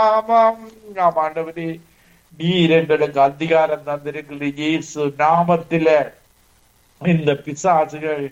ஆமாம் நாம் ஆண்டவரே நீர் எங்களுக்கு அதிகாரம் தந்திருக்கிறது இயேசு நாமத்தில இந்த பிசாசுகள்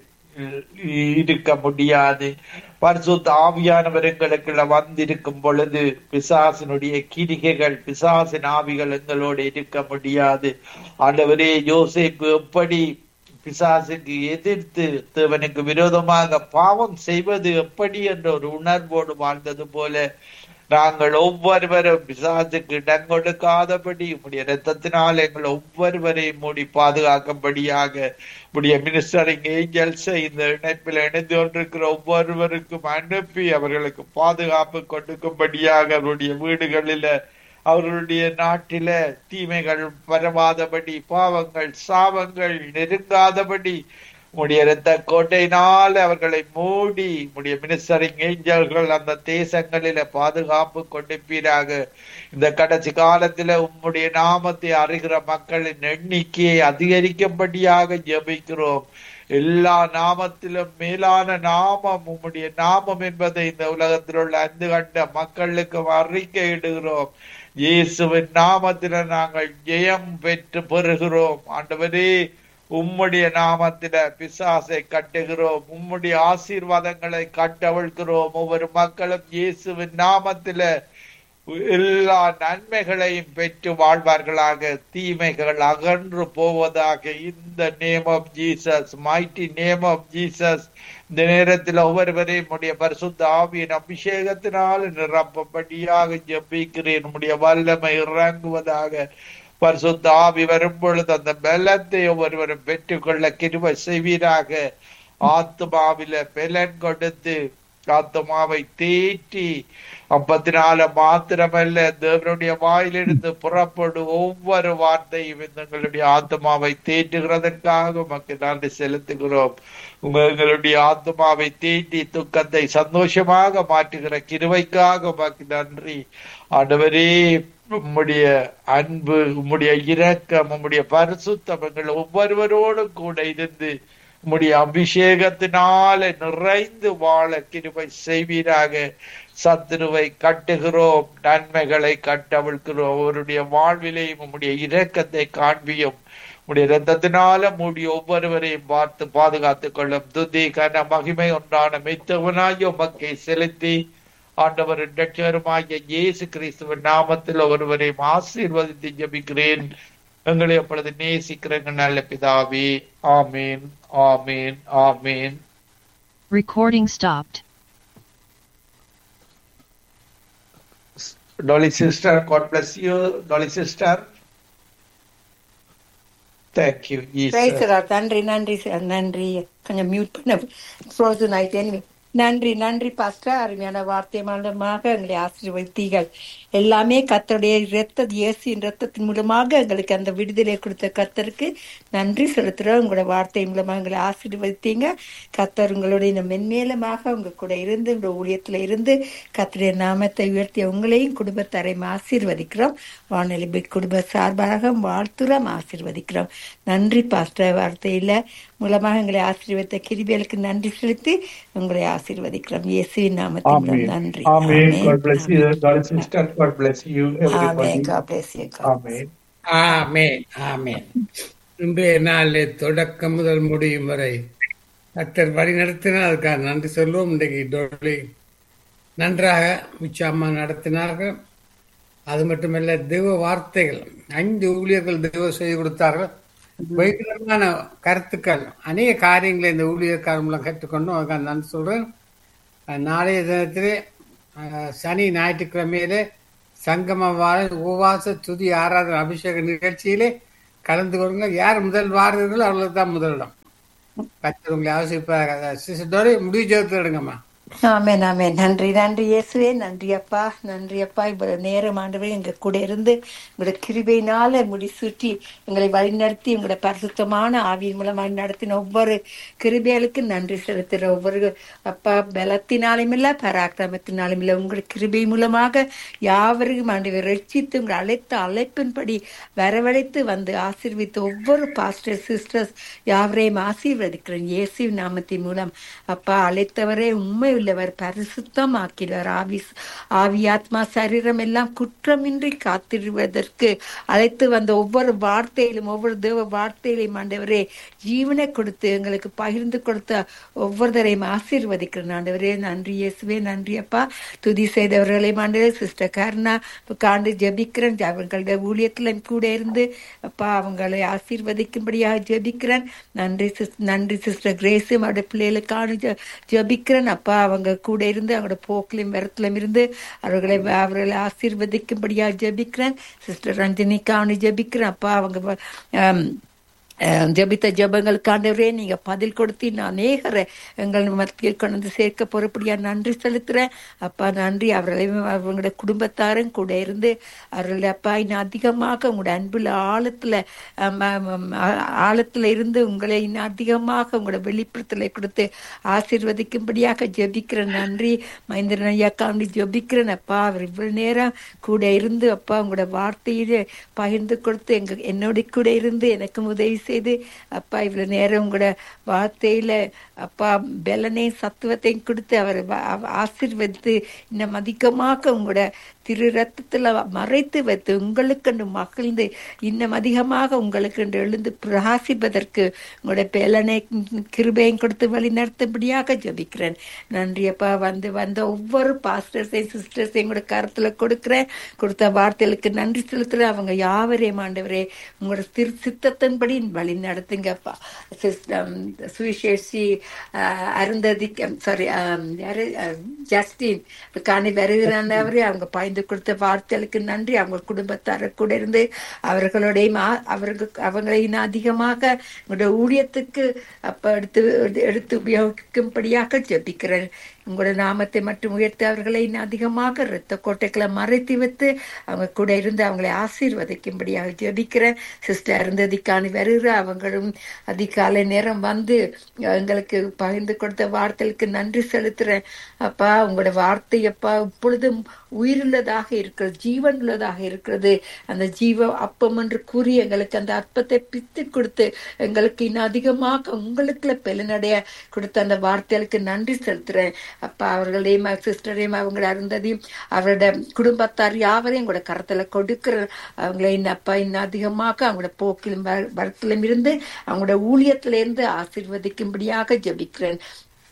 இருக்க முடியாது பரிசுத்த ஆவியானவர் எங்களுக்குள்ள வந்திருக்கும் பொழுது பிசாசினுடைய கிரிகைகள் பிசாசின் ஆவிகள் எங்களோடு இருக்க முடியாது ஆண்டவரே யோசேப்பு எப்படி பிசாசுக்கு எதிர்த்து தேவனுக்கு விரோதமாக பாவம் செய்வது எப்படி என்ற ஒரு உணர்வோடு வாழ்ந்தது போல நாங்கள் ஒவ்வொருவரும் பிசாசுக்கு இடம் கொடுக்காதபடி உடைய ரத்தத்தினால் எங்கள் ஒவ்வொருவரையும் மூடி பாதுகாக்கும்படியாக உடைய மினிஸ்டரிங் ஏஞ்சல்ஸ் இந்த இணைப்பில் இணைந்து கொண்டிருக்கிற ஒவ்வொருவருக்கும் அனுப்பி அவர்களுக்கு பாதுகாப்பு கொடுக்கும்படியாக அவருடைய வீடுகளில அவர்களுடைய நாட்டில தீமைகள் பரவாதபடி பாவங்கள் சாபங்கள் நெருங்காதபடி உடைய இரத்த கோட்டையினால் அவர்களை மூடி உடைய மினிஸ்டரிங் ஏஞ்சல்கள் அந்த தேசங்களில பாதுகாப்பு கொடுப்பீராக இந்த கடைசி காலத்துல உம்முடைய நாமத்தை அறிகிற மக்களின் எண்ணிக்கையை அதிகரிக்கும்படியாக ஜெபிக்கிறோம் எல்லா நாமத்திலும் மேலான நாமம் உம்முடைய நாமம் என்பதை இந்த உலகத்தில் உள்ள அந்து கண்ட மக்களுக்கு அறிக்கையிடுகிறோம் இயேசுவின் நாமத்தில நாங்கள் ஜெயம் பெற்று பெறுகிறோம் ஆண்டவரே உம்முடைய நாமத்தில பிசாசை கட்டுகிறோம் உம்முடைய ஆசீர்வாதங்களை கட்டவிழ்கிறோம் ஒவ்வொரு மக்களும் இயேசுவின் நாமத்தில எல்லா நன்மைகளையும் பெற்று வாழ்வார்களாக தீமைகள் அகன்று போவதாக இந்த name of Jesus mighty name of Jesus இந்த நேரத்தில் ஒவ்வொருவரையும் உடைய பரிசுத்த ஆவியின் அபிஷேகத்தினால் நிரப்பபடியாக ஜெபிக்கிறேன் உடைய வல்லமை இறங்குவதாக பரிசுத்த ஆவி வரும் பொழுது அந்த பலத்தை ஒவ்வொருவரும் பெற்றுக்கொள்ள கிருபை செய்வீராக ஆத்மாவில பலன் கொடுத்து ஆத்மாவை தேற்றி ஐம்பத்தி நாலு மாத்திரமல்ல தேவனுடைய வாயிலிருந்து புறப்படும் ஒவ்வொரு வார்த்தையும் எங்களுடைய ஆத்மாவை தேற்றுகிறதற்காக உமக்கு நன்றி செலுத்துகிறோம் உங்க எங்களுடைய ஆத்மாவை தேற்றி துக்கத்தை சந்தோஷமாக மாற்றுகிற கிருவைக்காக உமக்கு நன்றி ஆண்டவரே உம்முடைய அன்பு உம்முடைய இரக்கம் உம்முடைய பரிசுத்தம் எங்கள் ஒவ்வொருவரோடும் கூட இருந்து உம்முடைய அபிஷேகத்தினால நிறைந்து வாழ கிருபை செய்வீராக சத்துருவை கட்டுகிறோம் நன்மைகளை கட்டவிழ்கிறோம் அவருடைய வாழ்விலையும் உம்முடைய இரக்கத்தை காண்பியும் உடைய ரத்தத்தினால மூடி ஒவ்வொருவரையும் பார்த்து பாதுகாத்துக் கொள்ளும் துதி கன மகிமை ஒன்றான மெத்தவனாய் உமக்கை செலுத்தி ஆண்டவர் இரட்சகருமாகிய இயேசு கிறிஸ்துவின் நாமத்தில் ஒருவரையும் ஆசீர்வதித்து ஜபிக்கிறேன் எங்களை அப்பொழுது நேசிக்கிறேங்க நல்ல பிதாவே ஆமீன் ஆமீன் ஆமீன் Recording stopped. Dolly sister, God bless you. Dolly sister. Thank you, Jesus. Praise lord. நன்றி நன்றி சார் நன்றி கொஞ்சம் மியூட் பண்ண ஃப்ரோசன் ஆயிட்டேன் நன்றி நன்றி பாஸ்டர் அருமையான வார்த்தை மூலமாக எங்களை ஆசீர்வதித்தீர்கள் எல்லாமே கத்தருடைய இரத்த இயேசுவின் ரத்தத்தின் மூலமாக எங்களுக்கு அந்த விடுதலை கொடுத்த கத்தருக்கு நன்றி செலுத்துறோம் உங்களோட வார்த்தை மூலமாக எங்களை ஆசீர்வதித்தீங்க கத்தர் உங்களுடைய மென்மேலமாக உங்க கூட இருந்து உங்களோட ஊழியத்துல இருந்து கத்தருடைய நாமத்தை உயர்த்திய உங்களையும் குடும்பத்தாரையும் ஆசீர்வதிக்கிறோம் வானொலி பிக் குடும்ப சார்பாக வாழ்த்துறோம் ஆசீர்வதிக்கிறோம் நன்றி பாஸ்டர் வார்த்தையில மூலமாக எங்களை ஆசீர்வதித்த கிருபிகளுக்கு நன்றி செலுத்தி உங்களை ஆசீர்வதிக்கிறோம் இயேசுவின் நாமத்தின் மூலம் Amen. நன்றி Amen. God bless you, amen. Dolly sister. God bless you, everybody. Amen. God bless you. God Amen. ஆமென் ஆமென் இன்றைய நாளில் தொடக்கம் முதல் முடியும் வரை கத்தர் வழி நடத்தினார் அதுக்காக நன்றி சொல்லுவோம் இன்றைக்கு டொலி நன்றாக உச்சாமா நடத்தினார்கள் அது மட்டுமல்ல தெய்வ வார்த்தைகள் ஐந்து ஊழியர்கள் தெய்வ செய்து கொடுத்தார்கள் வைத்தியமான கருத்துக்கள் அநேக காரியங்களை இந்த ஊழியர்காரர் மூலம் கற்றுக்கொண்டோம் அதுக்காக நன்றி சொல்றேன் அஹ் நாளைய தினத்திலே அஹ், சனி ஞாயிற்றுக்கிழமையிலே சங்கம வார உபவாச துதி ஆராதனை அபிஷேக நிகழ்ச்சியிலே கலந்து கொள்ளுங்க யார் முதல் வாரீர்களோ அவர்களுக்கு தான் முதலிடம் கத்தர் உங்களை அவசியப்பாக சிஸ்டோரி முடிவு ஜெபத்தில் எடுங்கம்மா ஆமென் ஆமென் நன்றி நன்றி இயேசுவே நன்றி அப்பா நன்றி அப்பா இவ்வளவு நேரம் ஆண்டவரே எங்க கூட இருந்து உங்களோட கிருபையினால முடிசூட்டி எங்களை வழிநடத்தி உங்களோட பரிசுத்தமான ஆவியின் மூலமாக நடத்தின ஒவ்வொரு கிருபைகளுக்கும் நன்றி செலுத்துகிற ஒவ்வொரு அப்பா பலத்தினாலும் இல்ல பராக்கிரமத்தினாலும் இல்ல உங்கள் கிருபை மூலமாக யாவருக்கும் ஆண்டவர் ரட்சித்து உங்களை அழைத்த அழைப்பின்படி வரவழைத்து வந்து ஆசீர்வித்து ஒவ்வொரு பாஸ்டர் சிஸ்டர்ஸ் யாவரையும் ஆசீர்வதிக்கிறேன் இயேசு நாமத்தின் மூலம் அப்பா அழைத்தவரே உண்மை உள்ளவர் பரிசுத்தமாக்கிறவர் ஆவி ஆவி ஆத்மா சரீரம் எல்லாம் குற்றமின்றி காத்திருவதற்கு அழைத்து வந்த ஒவ்வொரு வார்த்தையிலும் ஒவ்வொரு தேவ வார்த்தையிலும் ஆண்டவரே ஜீவனை கொடுத்து எங்களுக்கு பகிர்ந்து கொடுத்த ஒவ்வொருத்தரையும் ஆசீர்வதிக்கிறேன் ஆண்டவரே நன்றி இயேசுவே நன்றி அப்பா துதி செய்தவர்களை ஆண்டவரே சிஸ்டர் கருணா காண்டு ஜெபிக்கிறேன் அவங்களுடைய ஊழியத்துல கூட இருந்து அப்பா அவங்களை ஆசீர்வதிக்கும்படியாக ஜெபிக்கிறேன் நன்றி சிஸ் நன்றி சிஸ்டர் கிரேஸும் அவருடைய பிள்ளைகளுக்கான ஜெ- ஜெபிக்கிறேன் அப்பா அவங்க கூட இருந்து அவங்களோட போக்கிலும் விரத்திலும் இருந்து அவர்களை அவர்களை ஆசீர்வதிக்கும்படியாக ஜெபிக்கிறேன் சிஸ்டர் ரஞ்சனிக்கான ஜெபிக்கிறேன் அப்பா அவங்க வ- ஆம், அஹ் ஜெபித்த ஜெபங்களுக்காண்டவரே நீங்க பதில் கொடுத்து நான் அநேகரை எங்கள் மத்தியில் கொண்டு வந்து சேர்க்க போறபடியா நன்றி செலுத்துறேன் அப்பா நன்றி அவர்களையும் அவங்களோட குடும்பத்தாரும் கூட இருந்து அவர்களுடைய அப்பா இன்னும் அதிகமாக உங்களோட அன்புல ஆழத்துல ஆம், ஆம், ஆம், ஆ- ஆழத்துல இருந்து உங்களை இன்னும் அதிகமாக உங்களோட வெளிப்படுத்தலை கொடுத்து ஆசீர்வதிக்கும்படியாக ஜெபிக்கிறேன் நன்றி மகேந்திரன் ஐயா காண்டி ஜெபிக்கிறேன் அப்பா அவர் இவ்வளவு நேரம் கூட இருந்து அப்பா உங்களோட வார்த்தையிலே பகிர்ந்து கொடுத்து எங்க என்னோட கூட இருந்து எனக்கும் உதவி செய்து அப்பா இவ்வளவு நேரம் உங்களோட வார்த்தையில அப்பா பலனையும் சத்துவத்தையும் கொடுத்து அவர் ஆசீர்வதித்து இன்னும் அதிகமாக உங்களோட திரு ரத்தத்துல மறைத்து வைத்து உங்களுக்கு மகிழ்ந்து இன்னும் அதிகமாக உங்களுக்கு எழுந்து பிரகாசிப்பதற்கு உங்களோட பேலனை கிருபையும் கொடுத்து வழி நடத்தும்படியாக ஜபிக்கிறேன் நன்றி அப்பா வந்து வந்த ஒவ்வொரு பாஸ்டர்ஸையும் சிஸ்டர்ஸையும் கூட கருத்துல கொடுக்கிறேன் கொடுத்த வார்த்தைகளுக்கு நன்றி செலுத்துறேன் அவங்க யாவரையும் ஆண்டவரே உங்களோட திரு சித்தத்தின்படி வழி நடத்துங்கப்பா சிஸ்டம் சுவிசேஷி ஆஹ், அருந்ததி சாரி யாரு அஹ், ஜஸ்டின் காணி வருகிறாண்டவரே அவங்க பாய்ந்து கொடுத்த வார்த்தைகளுக்கு நன்றி அவங்க குடும்பத்தார கூட இருந்து அவர்களோடையும் ஆ- அவர்கள் அவங்களை இன்னும் அதிகமாக உங்களுடைய ஊழியத்துக்கு அப்ப எடுத்து எடுத்து உபயோகிக்கும்படியாக ஜெபிக்கிறேன் உங்களோட நாமத்தை மட்டும் உயர்த்தி அவர்களை இன்னும் அதிகமாக இரத்த கோட்டைகளை மறைத்து வைத்து அவங்க கூட இருந்து அவங்களை ஆசீர்வதிக்கும்படியாக ஜெபிக்கிறேன் சிஸ்டர் இருந்ததிக்கான வருகிற அவங்களும் அதிகாலை நேரம் வந்து எங்களுக்கு பகிர்ந்து கொடுத்த வார்த்தைகளுக்கு நன்றி செலுத்துறேன் அப்பா உங்களோட வார்த்தை அப்பா இப்பொழுதும் உயிருள்ளதாக இருக்கிறது ஜீவன் உள்ளதாக இருக்கிறது அந்த ஜீவ அப்பம் என்று கூறி எங்களுக்கு அந்த அற்பத்தை பித்து கொடுத்து எங்களுக்கு இன்னும் அதிகமாக உங்களுக்குள்ள பெலனடைய கொடுத்த அந்த வார்த்தைகளுக்கு நன்றி செலுத்துறேன் அப்பா அவர்களையும் சிஸ்டரையும் அவங்கள அருந்ததையும் அவரோட குடும்பத்தார் யாவரையும் கூட கரத்துல கொடுக்கிற அவங்களை இன்னும் அப்பா இன்னும் அதிகமாக அவங்களோட போக்கிலும் வ- வரத்திலும் இருந்து அவங்களோட ஊழியத்தில இருந்து ஆசீர்வதிக்கும்படியாக ஜெபிக்கிறேன்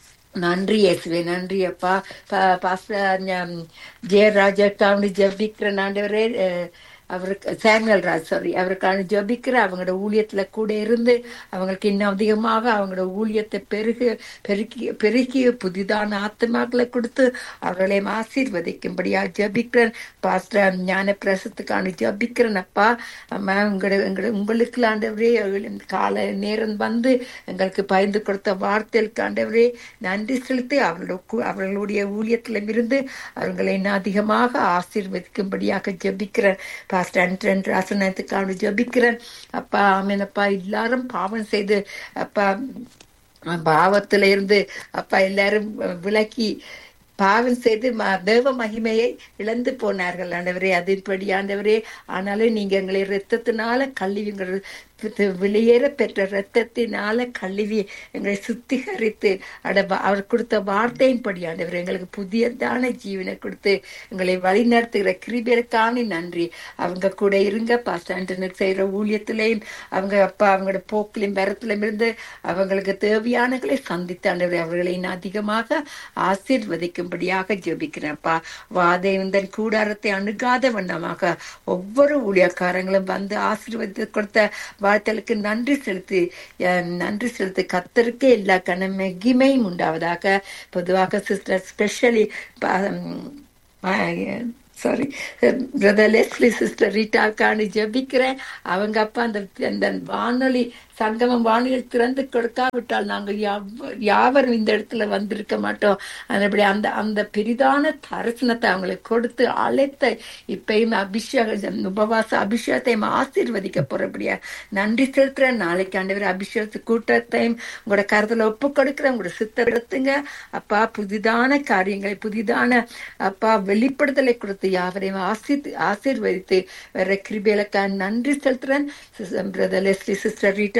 நன்றி இயேசுவே நன்றி அப்பா பா- பாஸ்டர் ஞம், ஜெயராஜாக்காவுடைய ஜெபிக்கிற ஆண்டவரே அஹ், அவருக்கு சாமுவேல் ராஜ் சாரி அவருக்கான ஜெபிக்கிற அவங்களோட ஊழியத்துல கூட இருந்து அவங்களுக்கு இன்னும் அதிகமாக அவங்களோட ஊழியத்தை பெருகு பெருக்கி பெருக்கி புதிதான ஆத்மாக்களை கொடுத்து அவர்களை ஆசீர்வதிக்கும்படியா ஜெபிக்கிறேன் பாஸ்டர் ஞான பிரசத்துக்கான ஜெபிக்கிறேன் அப்பா அம்மா உங்களோட எங்களோட உங்களுக்கு ஆண்டவரே இந்த கால நேரம் வந்து எங்களுக்கு பயந்து கொடுத்த வார்த்தைகளுக்கு ஆண்டவரே நன்றி செலுத்தி அவர்களோட கு- அவர்களுடைய ஊழியத்திலும் இருந்து அவர்களை இன்னும் அதிகமாக ஆசீர்வதிக்கும்படியாக ஜெபிக்கிறேன் பாஸ்டர் அன்டன் ராசனத்துக்கான ஜெபிக்கிறேன் அப்பா ஆமென் அப்பா எல்லாரும் பாவம் செய்து அப்பா பாவத்துல இருந்து அப்பா எல்லாரும் விலக்கி பாவம் செய்து ம- தேவ மகிமையை இழந்து போனார்கள் ஆண்டவரே அதன்படி ஆண்டவரே ஆனாலும் நீங்க எங்களை ரத்தத்தினால கழுவிங்கள் வெளியேற பெற்ற ரத்தத்தினால கழுவி எங்களை சுத்திகரித்து அட வ- அவர் கொடுத்த வார்த்தையின்படி ஆண்டவர் எங்களுக்கு புதியதான ஜீவனை கொடுத்து எங்களை வழி நடத்துகிற கிருபியருக்கான நன்றி அவங்க கூட இருங்க பாஸ்டாண்டனுக்கு செய்யற ஊழியத்திலையும் அவங்க அப்பா அவங்களோட போக்கிலும் வரத்திலும் இருந்து அவங்களுக்கு தேவையானங்களை சந்தித்து ஆண்டவரை அவர்களை இன்னும் அதிகமாக ஆசீர்வதிக்கும்படியாக ஜெபிக்கிறேன்ப்பா வாதேவந்தன் கூடாரத்தை அணுகாத வண்ணமாக ஒவ்வொரு ஊழியக்காரங்களும் வந்து ஆசீர்வதித்து கொடுத்த வாழ்த்தலுக்கு நன்றி செலுத்தி அஹ், நன்றி செலுத்தி கத்தருக்கே எல்லா கன மகிமையும் உண்டாவதாக பொதுவாக sister specially sorry brother Leslie sister ரீட்டாவுக்கான ஜெபிக்கிறேன் அவங்க அப்பா அந்த அந்த வானொலி சங்கமம் வானொலியில் திறந்து கொடுக்காவிட்டால் நாங்கள் யாவ- யாவரும் இந்த இடத்துல வந்திருக்க மாட்டோம் அதுபடி அந்த அந்த பெரிதான தரிசனத்தை அவங்களுக்கு கொடுத்து அழைத்த இப்பயும் அபிஷேக உபவாச அபிஷேகத்தையும் ஆசீர்வதிக்க போறபடியா நன்றி செலுத்துறேன் நாளைக்கு ஆண்டவர் அபிஷேகத்து கூட்டத்தையும் உங்களோட கருத்துல ஒப்பு கொடுக்கிறேன் உங்களோட சித்த எடுத்துங்க அப்பா புதிதான காரியங்களை புதிதான அப்பா வெளிப்படுத்தலை கொடுத்து யாவரையும் ஆசி ஆசீர்வதித்து வேற கிருபேலக்கா நன்றி செலுத்துறேன் பிரதர் லெஸ்லி சிஸ்டர் ரீட்டா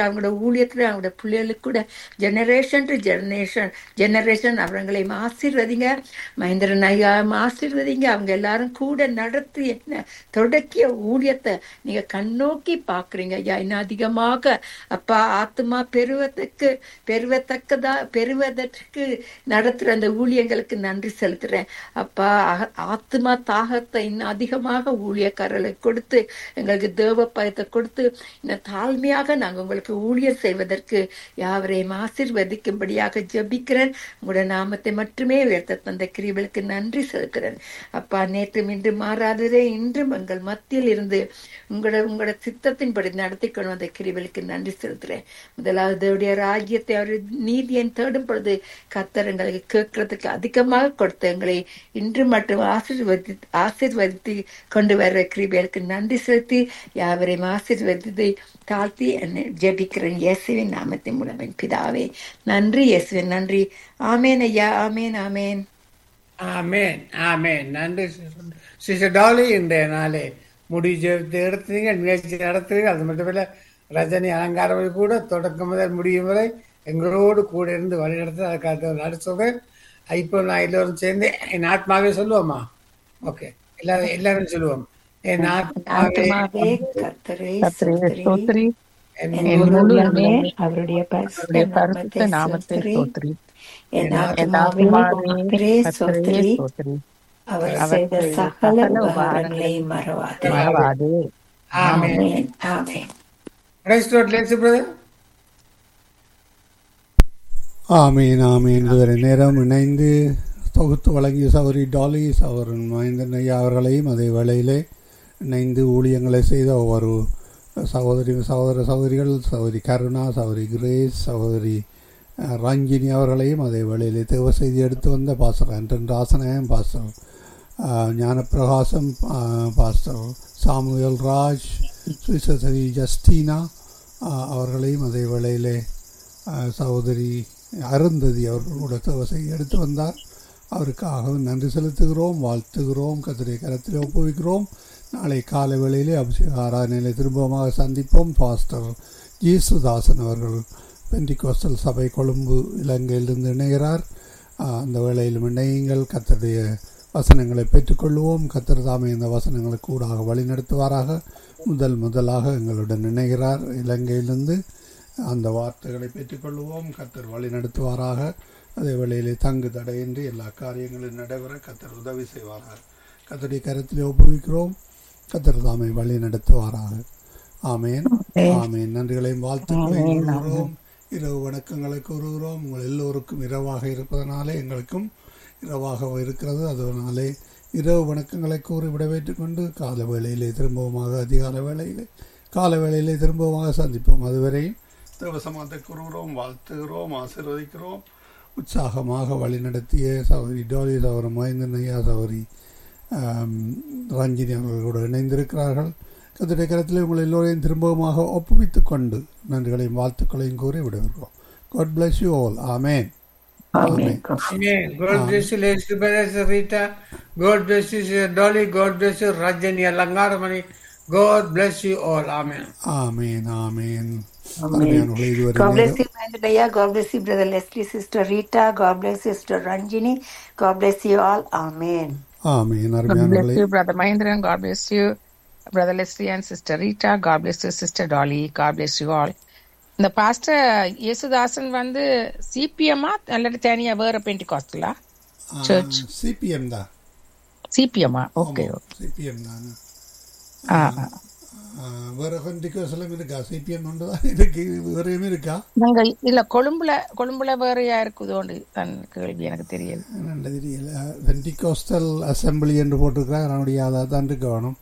அவங்களோட ஊழியத்துல அவங்களோட பிள்ளைகளுக்கு கூட ஜெனரேஷன் டு ஜெனரேஷன் ஜெனரேஷன் அவங்களையும் ஆசீர்வதிங்க மகேந்திரன் ஐயா ஆசீர்வதிங்க அவங்க எல்லாரும் கூட நடத்தி என்ன தொடக்கிய ஊழியத்தை நீங்க கண்ணோக்கி பாக்குறீங்க ஐயா இன்னும் அதிகமாக அப்பா ஆத்மா பெறுவதற்கு பெறுவத்தக்கதா பெறுவதற்கு நடத்துற அந்த ஊழியங்களுக்கு நன்றி செலுத்துறேன் அப்பா அக- ஆத்மா தாகத்தை இன்னும் அதிகமாக ஊழியக்காரர்களை கொடுத்து எங்களுக்கு தேவ பயத்தை கொடுத்து இன்னும் தாழ்மையாக நாங்கள் உங்களுக்கு ஊழியர் செய்வதற்கு யாவரையும் ஆசீர்வதிக்கும்படியாக ஜெபிக்கிறேன் உங்களோட நாமத்தை மட்டுமே உயர்த்த தந்த கிரிவலுக்கு நன்றி செலுத்துகிறேன் அப்பா நேற்றும் இன்று மாறாததே இன்றும் எங்கள் மத்தியில் இருந்து உங்களோட உங்களோட சித்தத்தின்படி நடத்தி கொண்டு வந்த கிரிவலுக்கு நன்றி செலுத்துறேன் முதலாவது தேவனுடைய ராஜ்யத்தை அவர் நீதியை தேடும் பொழுது கத்தர் எங்களுக்கு கேட்கறதுக்கு அதிகமாக கொடுத்த எங்களை இன்று மட்டும் ஆசீர்வதி ஆசீர்வதித்து கொண்டு வர்ற கிருபைகளுக்கு நன்றி செலுத்தி யாவரையும் ஆசீர்வதித்து தாழ்த்தி என்னை ஜெபிக்கிறேன் இயேசுவின் நாமத்தின் மூலம் என் பிதாவே நன்றி இயேசுவின் நன்றி ஆமேன் ஐயா ஆமேன் ஆமேன் ஆமேன் ஆமேன் நன்றி சிஸ்டர் டாலி இன்றைய நாளே முடி ஜெபத்தை எடுத்தீங்க நிகழ்ச்சி நடத்துறீங்க அது மட்டுமில்ல ரஜினி அலங்காரம் கூட தொடக்கம் முதல் முடியும் வரை எங்களோடு கூட இருந்து வழிநடத்த அதுக்காக நடு சொல்றேன் இப்போ நான் எல்லோரும் சேர்ந்து என் ஆத்மாவே சொல்லுவோமா ஓகே எல்லாரும் எல்லாரும் சொல்லுவோம் என் ஆத்மாவே ஆத்மாவே கர்த்தரை கர்த்தரே ஸ்தோத்திரி. ஸ்தோத்திரி என் என் என் முழு முழு உள்ளமே உள்ளமே அவருடைய பரிசுத்த அவருடைய பரிசுத்த நாமத்தை நாமத்தை ஸ்தோத்திரி. ஸ்தோத்திரி என் என் ஆத்மாவே ஆத்துமாவே கர்த்தரே கர்த்தரே ஸ்தோத்திரி. ஸ்தோத்திரி அவர் அவர் செய்த செய்த சகல சகல உபகாரங்களையும் மறவாதே மறவாதே ஆமேன் ஆமென் ஆமென் Praise the Lord, let's brother. ஆமீன் ஆமீன் இதுவரை நேரம் இணைந்து தொகுத்து வழங்கிய சௌரி டாலி சௌரன் மகேந்திரன் ஐயா அவர்களையும் அதே வேளையிலே இணைந்து ஊழியங்களை செய்த ஒவ்வொரு சகோதரி சகோதர சகோதரிகள் சகோதரி கருணா சகோதரி கிரேஸ் சகோதரி அஹ், ரஞ்சினி அவர்களையும் அதே வேளையிலே தேவ செய்தி எடுத்து வந்த பாஸ்டர் ஆண்டன் ராசனயம் பாஸ்டர் அஹ், ஞானப்பிரகாசம் அஹ், பாஸ்டர் சாமுவேல் ராஜ் சுவிசரி ஜஸ்டினா அஹ், அவர்களையும் அதே வேளையிலே அஹ், சகோதரி அருந்ததி அவர்களோட தவசை எடுத்து வந்தார் அவருக்காக நன்றி செலுத்துகிறோம் வாழ்த்துகிறோம் கத்திரை கரத்தில் ஒப்புவிக்கிறோம் நாளை காலை வேளையிலே அபிஷேக ஆராதனையிலே திரும்பமாக சந்திப்போம் பாஸ்டர் ஜீசுதாசன் அவர்கள் பெண்டிகோஸ்டல் சபை கொழும்பு இலங்கையிலிருந்து இணைகிறார் அஹ், அந்த வேளையிலும் இணையுங்கள் கத்தருடைய வசனங்களை பெற்றுக்கொள்வோம் கத்தர் தாமே இந்த வசனங்களுக்கு கூடாக வழிநடத்துவாராக முதல் முதலாக எங்களுடன் இணைகிறார் இலங்கையிலிருந்து அந்த வார்த்தைகளை பெற்றுக்கொள்வோம் கத்தர் வழி நடத்துவாராக அதே வேளையிலே தங்கு தடையின்றி எல்லா காரியங்களும் நடைபெற கத்தர் உதவி செய்வாராக கத்தருடைய கருத்திலே ஒப்புவிக்கிறோம் கத்தர் தாமை வழி நடத்துவாராக ஆமேன் ஆமேன் நன்றிகளையும் வாழ்த்துக்களையும் கூறுகிறோம் இரவு வணக்கங்களை கூறுகிறோம் உங்கள் எல்லோருக்கும் இரவாக இருப்பதனாலே எங்களுக்கும் இரவாக இருக்கிறது அதனாலே இரவு வணக்கங்களை கூறி விடைபெற்றுக் கொண்டு கால வேளையிலே திரும்பவுமாக அதிகால வேளையிலே கால வேளையிலே திரும்பவுமாக சந்திப்போம் அதுவரையும் தேவசமாத்தை கூறுகிறோம் வாழ்த்துகிறோம் ஆசீர்வதிக்கிறோம் உற்சாகமாக வழிநடத்திய சௌரி டோலி சௌரி மகேந்திரன் ஐயா சௌரி ரஞ்சினி அவர்களோடு இணைந்திருக்கிறார்கள் கத்திரை கரத்தில் உங்கள் எல்லோரையும் திரும்பவுமாக ஒப்புவித்துக் கொண்டு நன்றிகளையும் வாழ்த்துக்களையும் கூறி விடுகிறோம் God bless you all. Amen. Amen Amen. God bless you, Lady Brother Rita. God bless you, Sister Dolly. God bless you, Rajani Alangaramani. God bless you all. Amen. ஆமேன் ஆமேன் அருமையானவர்களே இதுவரை God bless நேரம் you, Mandalaya. God bless you, Brother Leslie, Sister Rita. God bless you, Sister Ranjini. God bless you all. Amen. Amen God bless அருமையானவர்களே you, Brother Mahindran. God bless you, Brother Leslie and Sister Rita. God bless you, Sister Dolly. God bless you all. இந்த pastor Yesudasan வந்து சிபிஎம்மா அல்லது தனியா வேற பெண்டிகாஸ்டலா search CPM தான் சிபிஎம்மா okay CPM தான் ஆ ஆ, வேற கொண்டிகோசலம் இருக்கா சிபிஎம் ஒன்று தான் இருக்கு வேறையும் இருக்கா நாங்க இல்ல கொழும்புல கொழும்புல வேறையா இருக்குதோண்டு தன் கேள்வி எனக்கு தெரியல என்னென்ன தெரியல பெண்டிகோஸ்டல் அசம்பிளி என்று போட்டிருக்கிறாங்க நம்முடைய அதை தான் இருக்க வேணும்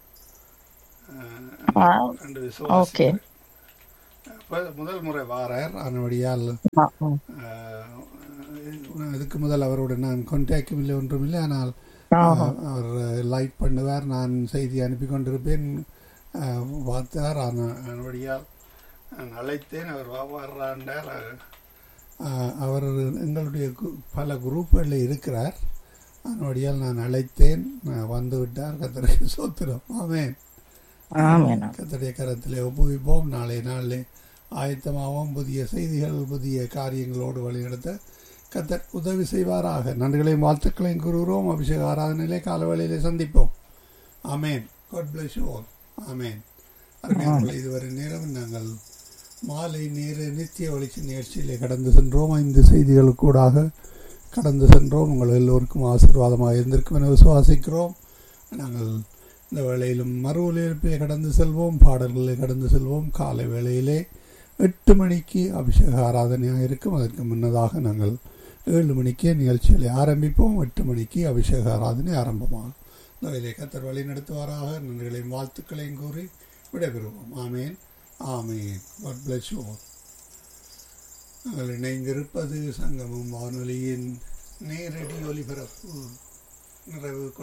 ஆ, ரெண்டு ஓகே விசுவாசிகள் அப்ப முதல் முறை வாரார் அதனுடையால் ஆ, ம். அதுக்கு முதல் அவரோட நான் கான்டாக்டும் இல்லை ஒன்றும் இல்லை ஆனால் ஆஹா. அஹ், அவர் லைக் பண்ணுவார் நான் செய்தி அனுப்பி கொண்டிருப்பேன் அஹ், பார்த்தார் அதனுடையால் நான் அழைத்தேன் அவர் வா- வர்றாண்டார் அஹ், அவர் எங்களுடைய கு- பல குரூப்புகளில் இருக்கிறார் அதனுடையால் நான் அழைத்தேன் அஹ், வந்து விட்டார் கத்தருக்கு சோத்திரம் ஆமேன் ஆமென் கத்தடைய கரத்திலே ஒப்புவிப்போம் நாளை நாளிலே ஆயத்தமாகவும் புதிய செய்திகள் புதிய காரியங்களோடு வழிநடத்த கத்தர் உதவி செய்வாராக நன்றிகளையும் வாழ்த்துக்களையும் கூறுகிறோம் அபிஷேக ஆராதனையிலே காலவேளையிலே சந்திப்போம் amen God bless you all amen அருமையானவர்களே, இதுவரை நேரம் நாங்கள் மாலை நேர நித்திய வெளிச்ச நிகழ்ச்சியிலே கடந்து சென்றோம் ஐந்து செய்திகளுக்கூடாக கடந்து சென்றோம் உங்கள் எல்லோருக்கும் ஆசீர்வாதமாக இருந்திருக்கும் என விசுவாசிக்கிறோம் நாங்கள் இந்த வேளையிலும் மறு ஒலிபரப்பிலே கடந்து செல்வோம் பாடல்களை கடந்து செல்வோம் காலை வேளையிலே எட்டு மணிக்கு அபிஷேக ஆராதனையாக இருக்கும் அதற்கு முன்னதாக நாங்கள் ஏழு மணிக்கு நிகழ்ச்சிகளை ஆரம்பிப்போம் எட்டு மணிக்கு அபிஷேக ஆராதனை ஆரம்பமாகும் இந்த வேலையை கத்தர் வழி நடத்துவாராக நன்றிகளையும் வாழ்த்துக்களையும் கூறி விடைபெறுவோம் ஆமேன் ஆமேன் God bless you all. நாங்கள் இணைந்திருப்பது சங்கமம் வானொலியின் நேரடி ஒலிபரப்பு நிறைவு